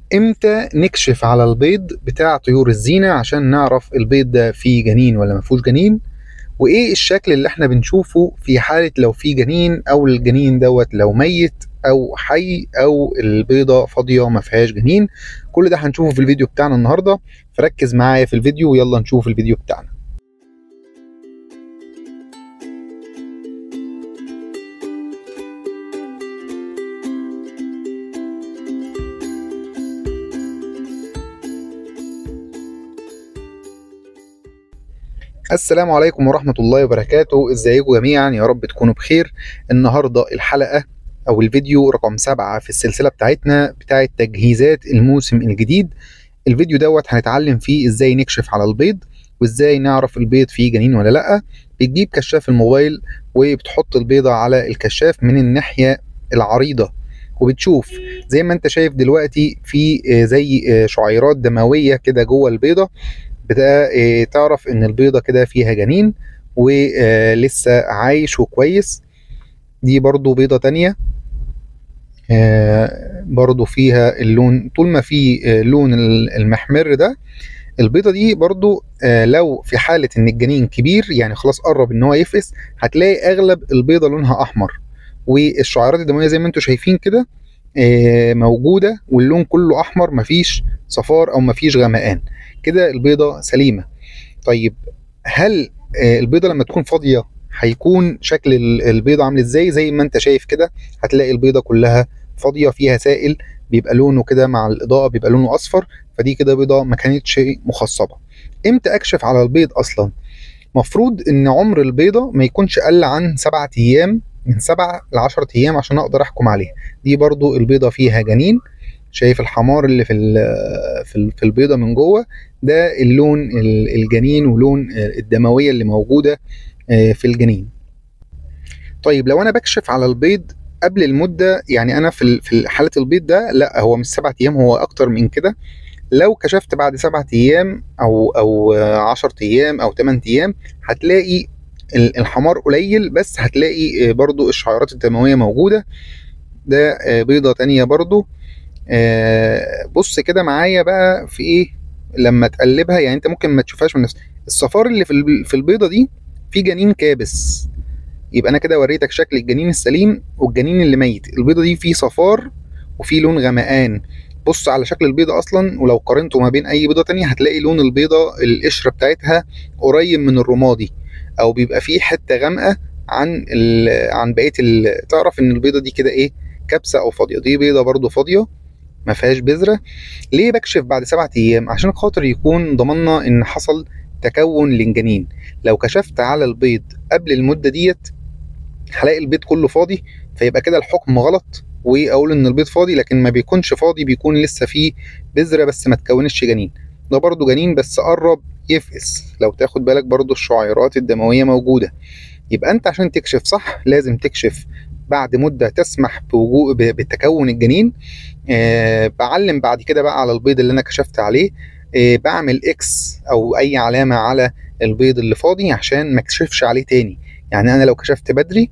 امتى نكشف على البيض بتاع طيور الزينة عشان نعرف البيض ده فيه جنين ولا ما فيهوش جنين وايه الشكل اللي احنا بنشوفه في حالة لو فيه جنين او الجنين دوت لو ميت او حي او البيضة فاضية ما فيهاش جنين كل ده هنشوفه في الفيديو بتاعنا النهاردة فركز معايا في الفيديو ويلا نشوف الفيديو بتاعنا السلام عليكم ورحمة الله وبركاته ازيكم جميعا يا رب تكونوا بخير النهاردة الحلقة او الفيديو رقم سبعة في السلسلة بتاعتنا بتاعت تجهيزات الموسم الجديد الفيديو دوت هنتعلم فيه ازاي نكشف على البيض وازاي نعرف البيض فيه جنين ولا لا بتجيب كشاف الموبايل وبتحط البيضة على الكشاف من الناحية العريضة وبتشوف زي ما انت شايف دلوقتي في زي شعيرات دموية كده جوه البيضة بدا تعرف ان البيضة كده فيها جنين ولسه عايش وكويس دي برضو بيضة تانية برضو فيها اللون طول ما في لون المحمر ده البيضة دي برضو لو في حالة ان الجنين كبير يعني خلاص قرب ان هو يفقس هتلاقي اغلب البيضة لونها احمر والشعيرات الدموية زي ما انتم شايفين كده موجودة واللون كله احمر مفيش صفار او مفيش غمقان كده البيضة سليمة طيب هل البيضة لما تكون فاضية هيكون شكل البيضة عامل ازاي زي ما انت شايف كده هتلاقي البيضة كلها فاضية فيها سائل بيبقى لونه كده مع الإضاءة بيبقى لونه أصفر فدي كده بيضة ما كانتش مخصبة امتى أكشف على البيض أصلا مفروض ان عمر البيضة ما يكونش أقل عن سبعة أيام من سبعة لعشرة أيام عشان أقدر أحكم عليها دي برضو البيضة فيها جنين شايف الحمار اللي في في البيضه من جوه ده اللون الجنين ولون الدمويه اللي موجوده في الجنين طيب لو انا بكشف على البيض قبل المده يعني انا في في حاله البيض ده لا هو مش سبعة ايام هو اكتر من كده لو كشفت بعد سبعة ايام او او 10 ايام او 8 ايام هتلاقي الحمار قليل بس هتلاقي برضو الشعيرات الدمويه موجوده ده بيضه تانية برضو آه بص كده معايا بقى في ايه لما تقلبها يعني انت ممكن ما تشوفهاش من نفسك الصفار اللي في في البيضه دي في جنين كابس يبقى انا كده وريتك شكل الجنين السليم والجنين اللي ميت البيضه دي في صفار وفي لون غمقان بص على شكل البيضه اصلا ولو قارنته ما بين اي بيضه تانية هتلاقي لون البيضه القشره بتاعتها قريب من الرمادي او بيبقى فيه حته غامقه عن عن بقيه تعرف ان البيضه دي كده ايه كبسه او فاضيه دي بيضه برضو فاضيه ما فيهاش بذره ليه بكشف بعد سبعة ايام عشان خاطر يكون ضمننا ان حصل تكون للجنين لو كشفت على البيض قبل المده ديت هلاقي البيض كله فاضي فيبقى كده الحكم غلط واقول ان البيض فاضي لكن ما بيكونش فاضي بيكون لسه فيه بذره بس ما تكونش جنين ده برضو جنين بس قرب يفقس لو تاخد بالك برضو الشعيرات الدمويه موجوده يبقى انت عشان تكشف صح لازم تكشف بعد مدة تسمح بوجود بتكون الجنين أه بعلم بعد كده بقى على البيض اللي انا كشفت عليه أه بعمل اكس او اي علامة على البيض اللي فاضي عشان ما اكشفش عليه تاني يعني انا لو كشفت بدري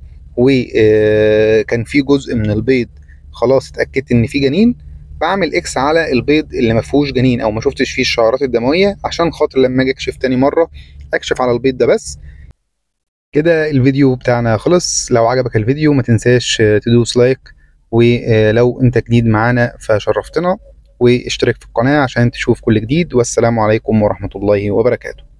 وكان في جزء من البيض خلاص اتأكدت ان في جنين بعمل اكس على البيض اللي ما فيهوش جنين او ما شفتش فيه الشعرات الدموية عشان خاطر لما اجي اكشف تاني مرة اكشف على البيض ده بس كده الفيديو بتاعنا خلص لو عجبك الفيديو ما تنساش تدوس لايك ولو انت جديد معانا فشرفتنا واشترك في القناة عشان تشوف كل جديد والسلام عليكم ورحمة الله وبركاته